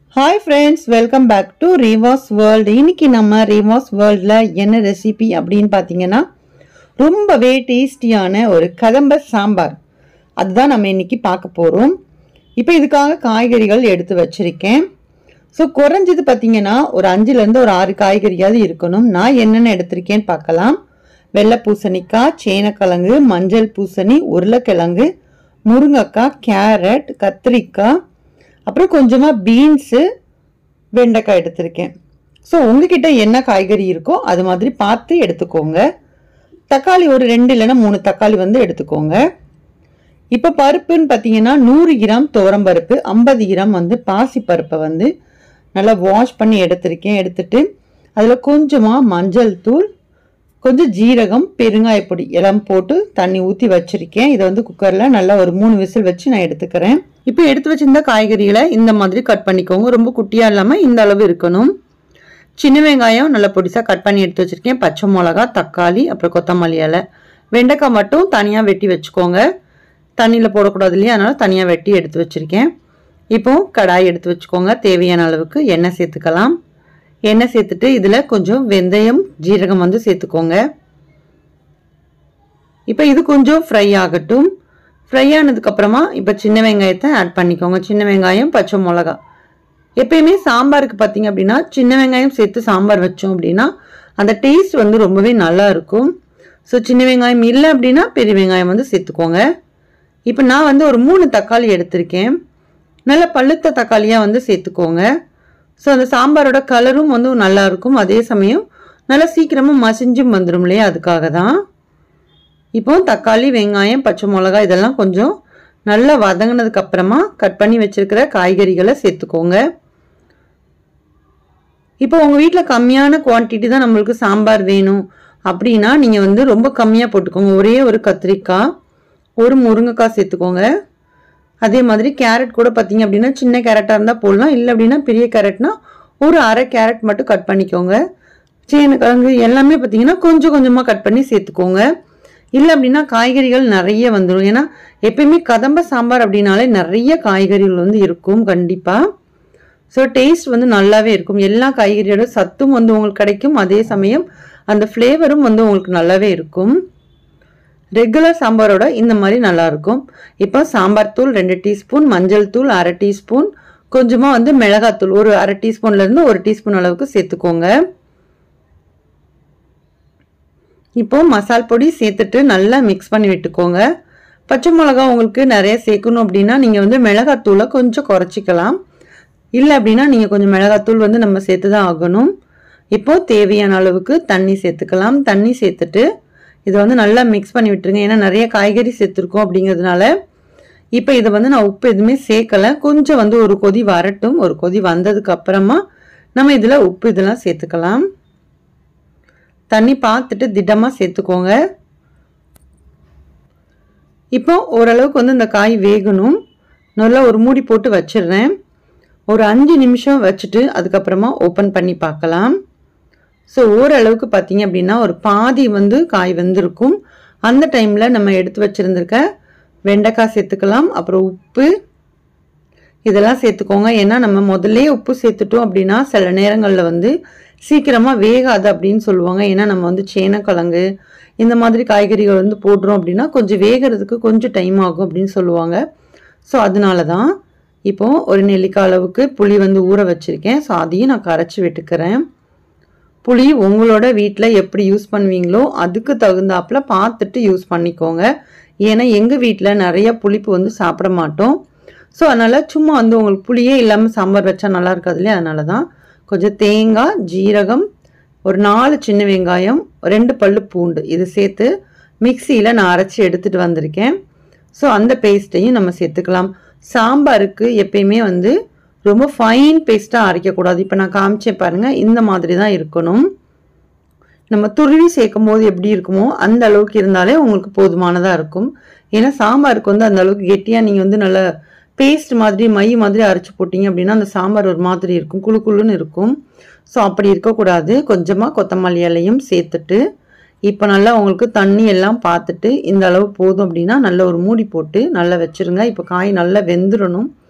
hi friends welcome back to ரீவாஸ் world இன்னைக்கு நம்ம ரீவாஸ் வேர்ல்டில் என்ன ரெசிபி அப்படின்னு பார்த்தீங்கன்னா ரொம்பவே டேஸ்டியான ஒரு கதம்ப சாம்பார் அதுதான் நம்ம இன்னைக்கு பார்க்க போகிறோம் இப்போ இதுக்காக காய்கறிகள் எடுத்து வச்சிருக்கேன் ஸோ குறைஞ்சது பார்த்தீங்கன்னா ஒரு அஞ்சுலேருந்து ஒரு ஆறு காய்கறியாவது இருக்கணும் நான் என்னென்ன எடுத்திருக்கேன்னு பார்க்கலாம் வெள்ளை பூசணிக்காய் சேனக்கிழங்கு மஞ்சள் பூசணி உருளைக்கிழங்கு முருங்கைக்காய் கேரட் கத்திரிக்காய் அப்புறம் கொஞ்சமாக பீன்ஸு வெண்டைக்காய் எடுத்திருக்கேன் ஸோ உங்ககிட்ட என்ன காய்கறி இருக்கோ அது மாதிரி பார்த்து எடுத்துக்கோங்க தக்காளி ஒரு ரெண்டு இல்லைன்னா மூணு தக்காளி வந்து எடுத்துக்கோங்க இப்போ பருப்புன்னு பார்த்தீங்கன்னா நூறு கிராம் துவரம் பருப்பு ஐம்பது கிராம் வந்து பாசி பருப்பை வந்து நல்லா வாஷ் பண்ணி எடுத்திருக்கேன் எடுத்துட்டு அதில் கொஞ்சமாக மஞ்சள் தூள் கொஞ்சம் ஜீரகம் பெருங்காயப்பொடி எல்லாம் போட்டு தண்ணி ஊற்றி வச்சிருக்கேன் இதை வந்து குக்கரில் நல்லா ஒரு மூணு விசில் வச்சு நான் எடுத்துக்கிறேன் இப்போ எடுத்து வச்சிருந்த காய்கறிகளை இந்த மாதிரி கட் பண்ணிக்கோங்க ரொம்ப குட்டியாக இல்லாமல் இந்த அளவு இருக்கணும் சின்ன வெங்காயம் நல்லா பொடிசாக கட் பண்ணி எடுத்து வச்சுருக்கேன் பச்சை மிளகா தக்காளி அப்புறம் கொத்தமல்லி இலை வெண்டைக்காய் மட்டும் தனியாக வெட்டி வச்சுக்கோங்க தண்ணியில் போடக்கூடாது இல்லையா அதனால் தனியாக வெட்டி எடுத்து வச்சுருக்கேன் இப்போ கடாய் எடுத்து வச்சுக்கோங்க தேவையான அளவுக்கு எண்ணெய் சேர்த்துக்கலாம் எண்ணெய் சேர்த்துட்டு இதில் கொஞ்சம் வெந்தயம் ஜீரகம் வந்து சேர்த்துக்கோங்க இப்போ இது கொஞ்சம் ஃப்ரை ஆகட்டும் ஃப்ரை ஆனதுக்கப்புறமா இப்போ சின்ன வெங்காயத்தை ஆட் பண்ணிக்கோங்க சின்ன வெங்காயம் பச்சை மிளகா எப்பயுமே சாம்பாருக்கு பார்த்தீங்க அப்படின்னா சின்ன வெங்காயம் சேர்த்து சாம்பார் வச்சோம் அப்படின்னா அந்த டேஸ்ட் வந்து ரொம்பவே நல்லா இருக்கும் ஸோ சின்ன வெங்காயம் இல்லை அப்படின்னா பெரிய வெங்காயம் வந்து சேர்த்துக்கோங்க இப்போ நான் வந்து ஒரு மூணு தக்காளி எடுத்திருக்கேன் நல்ல பழுத்த தக்காளியாக வந்து சேர்த்துக்கோங்க ஸோ அந்த சாம்பாரோட கலரும் வந்து நல்லா இருக்கும் அதே சமயம் நல்லா சீக்கிரமாக மசிஞ்சும் வந்துடும் இல்லையா அதுக்காக தான் இப்போ தக்காளி வெங்காயம் பச்சை மிளகா இதெல்லாம் கொஞ்சம் நல்லா வதங்கினதுக்கு அப்புறமா கட் பண்ணி வச்சிருக்கிற காய்கறிகளை சேர்த்துக்கோங்க இப்போ உங்கள் வீட்டில் கம்மியான குவான்டிட்டி தான் நம்மளுக்கு சாம்பார் வேணும் அப்படின்னா நீங்கள் வந்து ரொம்ப கம்மியாக போட்டுக்கோங்க ஒரே ஒரு கத்திரிக்காய் ஒரு முருங்கைக்காய் சேர்த்துக்கோங்க அதே மாதிரி கேரட் கூட பார்த்தீங்க அப்படின்னா சின்ன கேரட்டாக இருந்தால் போடலாம் இல்லை அப்படின்னா பெரிய கேரட்னா ஒரு அரை கேரட் மட்டும் கட் பண்ணிக்கோங்க சேனக்கிழங்கு எல்லாமே பார்த்தீங்கன்னா கொஞ்சம் கொஞ்சமாக கட் பண்ணி சேர்த்துக்கோங்க இல்லை அப்படின்னா காய்கறிகள் நிறைய வந்துடும் ஏன்னா எப்பயுமே கதம்ப சாம்பார் அப்படின்னாலே நிறைய காய்கறிகள் வந்து இருக்கும் கண்டிப்பாக ஸோ டேஸ்ட் வந்து நல்லாவே இருக்கும் எல்லா காய்கறியோட சத்தும் வந்து உங்களுக்கு கிடைக்கும் அதே சமயம் அந்த ஃப்ளேவரும் வந்து உங்களுக்கு நல்லாவே இருக்கும் ரெகுலர் சாம்பாரோட இந்த மாதிரி நல்லாயிருக்கும் இப்போ சாம்பார் தூள் ரெண்டு டீஸ்பூன் மஞ்சள் தூள் அரை டீஸ்பூன் கொஞ்சமாக வந்து மிளகாத்தூள் ஒரு அரை டீஸ்பூன்லேருந்து ஒரு டீஸ்பூன் அளவுக்கு சேர்த்துக்கோங்க இப்போ மசால் பொடி சேர்த்துட்டு நல்லா மிக்ஸ் பண்ணி விட்டுக்கோங்க பச்சை மிளகா உங்களுக்கு நிறைய சேர்க்கணும் அப்படின்னா நீங்கள் வந்து மிளகாத்தூளை கொஞ்சம் குறைச்சிக்கலாம் இல்லை அப்படின்னா நீங்கள் கொஞ்சம் மிளகாத்தூள் வந்து நம்ம சேர்த்து தான் ஆகணும் இப்போது தேவையான அளவுக்கு தண்ணி சேர்த்துக்கலாம் தண்ணி சேர்த்துட்டு இதை வந்து நல்லா மிக்ஸ் பண்ணி விட்டுருங்க ஏன்னா நிறைய காய்கறி சேர்த்துருக்கோம் அப்படிங்கிறதுனால இப்போ இதை வந்து நான் உப்பு எதுவுமே சேர்க்கலை கொஞ்சம் வந்து ஒரு கொதி வரட்டும் ஒரு கொதி வந்ததுக்கு அப்புறமா நம்ம இதில் உப்பு இதெல்லாம் சேர்த்துக்கலாம் தண்ணி பார்த்துட்டு திடமாக சேர்த்துக்கோங்க இப்போ ஓரளவுக்கு வந்து இந்த காய் வேகணும் நல்லா ஒரு மூடி போட்டு வச்சிடுறேன் ஒரு அஞ்சு நிமிஷம் வச்சுட்டு அதுக்கப்புறமா ஓப்பன் பண்ணி பார்க்கலாம் ஸோ ஓரளவுக்கு பார்த்தீங்க அப்படின்னா ஒரு பாதி வந்து காய் வெந்திருக்கும் அந்த டைமில் நம்ம எடுத்து வச்சுருந்துருக்க வெண்டைக்காய் சேர்த்துக்கலாம் அப்புறம் உப்பு இதெல்லாம் சேர்த்துக்கோங்க ஏன்னா நம்ம முதல்ல உப்பு சேர்த்துட்டோம் அப்படின்னா சில நேரங்களில் வந்து சீக்கிரமாக வேகாது அப்படின்னு சொல்லுவாங்க ஏன்னா நம்ம வந்து சேனக்கிழங்கு இந்த மாதிரி காய்கறிகள் வந்து போடுறோம் அப்படின்னா கொஞ்சம் வேகிறதுக்கு கொஞ்சம் டைம் ஆகும் அப்படின்னு சொல்லுவாங்க ஸோ அதனால தான் இப்போது ஒரு நெல்லிக்காய் அளவுக்கு புளி வந்து ஊற வச்சுருக்கேன் ஸோ அதையும் நான் கரைச்சி விட்டுக்கிறேன் புளி உங்களோட வீட்டில் எப்படி யூஸ் பண்ணுவீங்களோ அதுக்கு தகுந்தாப்புல பார்த்துட்டு யூஸ் பண்ணிக்கோங்க ஏன்னா எங்கள் வீட்டில் நிறைய புளிப்பு வந்து சாப்பிட மாட்டோம் ஸோ அதனால் சும்மா வந்து உங்களுக்கு புளியே இல்லாமல் சாம்பார் வச்சா நல்லா இருக்காது இல்லையா அதனால தான் கொஞ்சம் தேங்காய் ஜீரகம் ஒரு நாலு சின்ன வெங்காயம் ரெண்டு பல்லு பூண்டு இது சேர்த்து மிக்சியில் நான் அரைச்சி எடுத்துகிட்டு வந்திருக்கேன் ஸோ அந்த பேஸ்ட்டையும் நம்ம சேர்த்துக்கலாம் சாம்பாருக்கு எப்பயுமே வந்து ரொம்ப ஃபைன் பேஸ்ட்டாக அரைக்கக்கூடாது இப்போ நான் காமிச்சேன் பாருங்கள் இந்த மாதிரி தான் இருக்கணும் நம்ம துருவி சேர்க்கும் போது எப்படி இருக்குமோ அந்த அளவுக்கு இருந்தாலே உங்களுக்கு போதுமானதாக இருக்கும் ஏன்னா சாம்பாருக்கு வந்து அந்த அளவுக்கு கெட்டியாக நீங்கள் வந்து நல்ல பேஸ்ட் மாதிரி மை மாதிரி அரைச்சி போட்டிங்க அப்படின்னா அந்த சாம்பார் ஒரு மாதிரி இருக்கும் குழு குழுன்னு இருக்கும் ஸோ அப்படி இருக்கக்கூடாது கொஞ்சமாக கொத்தமல்லி இலையும் சேர்த்துட்டு இப்போ நல்லா உங்களுக்கு தண்ணி எல்லாம் பார்த்துட்டு இந்த அளவு போதும் அப்படின்னா நல்ல ஒரு மூடி போட்டு நல்லா வச்சுருங்க இப்போ காய் நல்லா வெந்துடணும்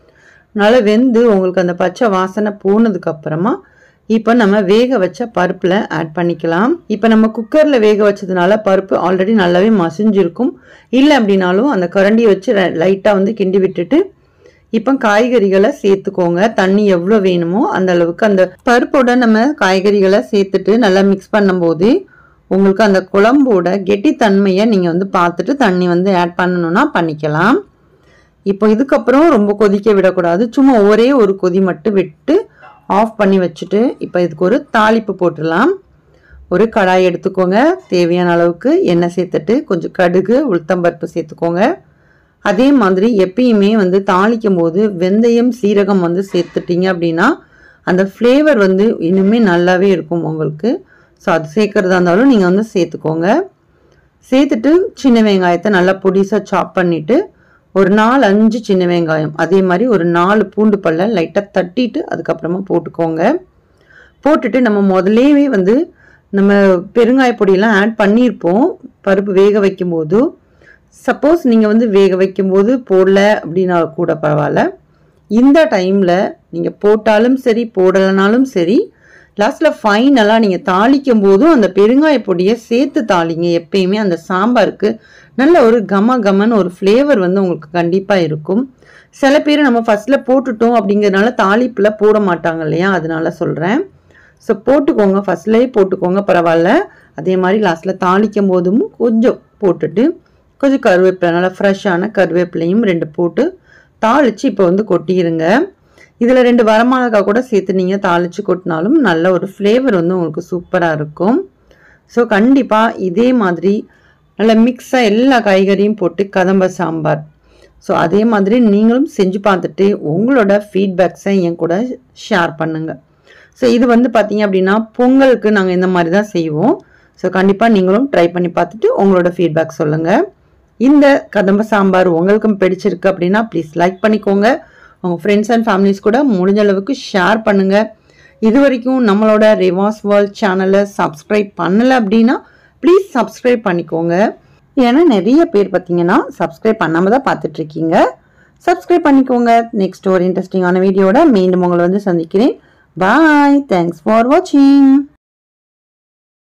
நல்லா வெந்து உங்களுக்கு அந்த பச்சை வாசனை போனதுக்கு அப்புறமா இப்போ நம்ம வேக வச்ச பருப்பில் ஆட் பண்ணிக்கலாம் இப்போ நம்ம குக்கரில் வேக வச்சதுனால பருப்பு ஆல்ரெடி நல்லாவே மசிஞ்சிருக்கும் இல்லை அப்படின்னாலும் அந்த கரண்டியை வச்சு லைட்டாக வந்து கிண்டி விட்டுட்டு இப்போ காய்கறிகளை சேர்த்துக்கோங்க தண்ணி எவ்வளோ வேணுமோ அந்த அளவுக்கு அந்த பருப்போட நம்ம காய்கறிகளை சேர்த்துட்டு நல்லா மிக்ஸ் பண்ணும்போது உங்களுக்கு அந்த குழம்போட கெட்டித்தன்மையை நீங்கள் வந்து பார்த்துட்டு தண்ணி வந்து ஆட் பண்ணணும்னா பண்ணிக்கலாம் இப்போ இதுக்கப்புறம் ரொம்ப கொதிக்க விடக்கூடாது சும்மா ஒரே ஒரு கொதி மட்டும் விட்டு ஆஃப் பண்ணி வச்சுட்டு இப்போ இதுக்கு ஒரு தாளிப்பு போட்டுடலாம் ஒரு கடாய் எடுத்துக்கோங்க தேவையான அளவுக்கு எண்ணெய் சேர்த்துட்டு கொஞ்சம் கடுகு உளுத்தம்பருப்பு சேர்த்துக்கோங்க அதே மாதிரி எப்பயுமே வந்து தாளிக்கும் போது வெந்தயம் சீரகம் வந்து சேர்த்துட்டீங்க அப்படின்னா அந்த ஃப்ளேவர் வந்து இன்னுமே நல்லாவே இருக்கும் உங்களுக்கு ஸோ அது சேர்க்குறதா இருந்தாலும் நீங்கள் வந்து சேர்த்துக்கோங்க சேர்த்துட்டு சின்ன வெங்காயத்தை நல்லா பொடிசாக சாப் பண்ணிவிட்டு ஒரு நாலு அஞ்சு சின்ன வெங்காயம் அதே மாதிரி ஒரு நாலு பூண்டு பல்ல லைட்டாக தட்டிட்டு அதுக்கப்புறமா போட்டுக்கோங்க போட்டுட்டு நம்ம முதலேவே வந்து நம்ம பெருங்காய பொடியெல்லாம் ஆட் பண்ணியிருப்போம் பருப்பு வேக வைக்கும்போது சப்போஸ் நீங்கள் வந்து வேக வைக்கும்போது போடல அப்படின்னா கூட பரவாயில்ல இந்த டைமில் நீங்கள் போட்டாலும் சரி போடலைனாலும் சரி லாஸ்ட்டில் ஃபைனலாக நீங்கள் தாளிக்கும் போதும் அந்த பெருங்காய பொடியை சேர்த்து தாளிங்க எப்பயுமே அந்த சாம்பாருக்கு நல்ல ஒரு கம கமன்னு ஒரு ஃப்ளேவர் வந்து உங்களுக்கு கண்டிப்பாக இருக்கும் சில பேர் நம்ம ஃபஸ்ட்டில் போட்டுட்டோம் அப்படிங்கிறதுனால தாளிப்பில் போட மாட்டாங்க இல்லையா அதனால சொல்கிறேன் ஸோ போட்டுக்கோங்க ஃபஸ்ட்லேயே போட்டுக்கோங்க பரவாயில்ல அதே மாதிரி லாஸ்ட்டில் தாளிக்கும் போதும் கொஞ்சம் போட்டுட்டு கொஞ்சம் கருவேப்பிலை நல்லா ஃப்ரெஷ்ஷான கருவேப்பிலையும் ரெண்டு போட்டு தாளித்து இப்போ வந்து கொட்டிடுங்க இதில் ரெண்டு வரமிளகா கூட சேர்த்து நீங்கள் தாளித்து கொட்டினாலும் நல்ல ஒரு ஃப்ளேவர் வந்து உங்களுக்கு சூப்பராக இருக்கும் ஸோ கண்டிப்பாக இதே மாதிரி நல்லா மிக்ஸாக எல்லா காய்கறியும் போட்டு கதம்ப சாம்பார் ஸோ அதே மாதிரி நீங்களும் செஞ்சு பார்த்துட்டு உங்களோட ஃபீட்பேக்ஸை என் கூட ஷேர் பண்ணுங்கள் ஸோ இது வந்து பார்த்தீங்க அப்படின்னா பொங்கலுக்கு நாங்கள் இந்த மாதிரி தான் செய்வோம் ஸோ கண்டிப்பாக நீங்களும் ட்ரை பண்ணி பார்த்துட்டு உங்களோட ஃபீட்பேக் சொல்லுங்கள் இந்த கதம்ப சாம்பார் உங்களுக்கும் பிடிச்சிருக்கு அப்படின்னா ப்ளீஸ் லைக் பண்ணிக்கோங்க உங்கள் ஃப்ரெண்ட்ஸ் அண்ட் ஃபேமிலிஸ் கூட முடிஞ்ச அளவுக்கு ஷேர் பண்ணுங்கள் இது வரைக்கும் நம்மளோட ரிவாஸ் வேர்ல்ட் சேனலை சப்ஸ்கிரைப் பண்ணலை அப்படின்னா ப்ளீஸ் சப்ஸ்கிரைப் பண்ணிக்கோங்க ஏன்னா நிறைய பேர் பார்த்தீங்கன்னா சப்ஸ்கிரைப் பண்ணாமல் தான் பார்த்துட்ருக்கீங்க சப்ஸ்கிரைப் பண்ணிக்கோங்க நெக்ஸ்ட் ஒரு இன்ட்ரெஸ்டிங்கான வீடியோட மீண்டும் உங்களை வந்து சந்திக்கிறேன் பாய் தேங்க்ஸ் ஃபார் வாட்சிங்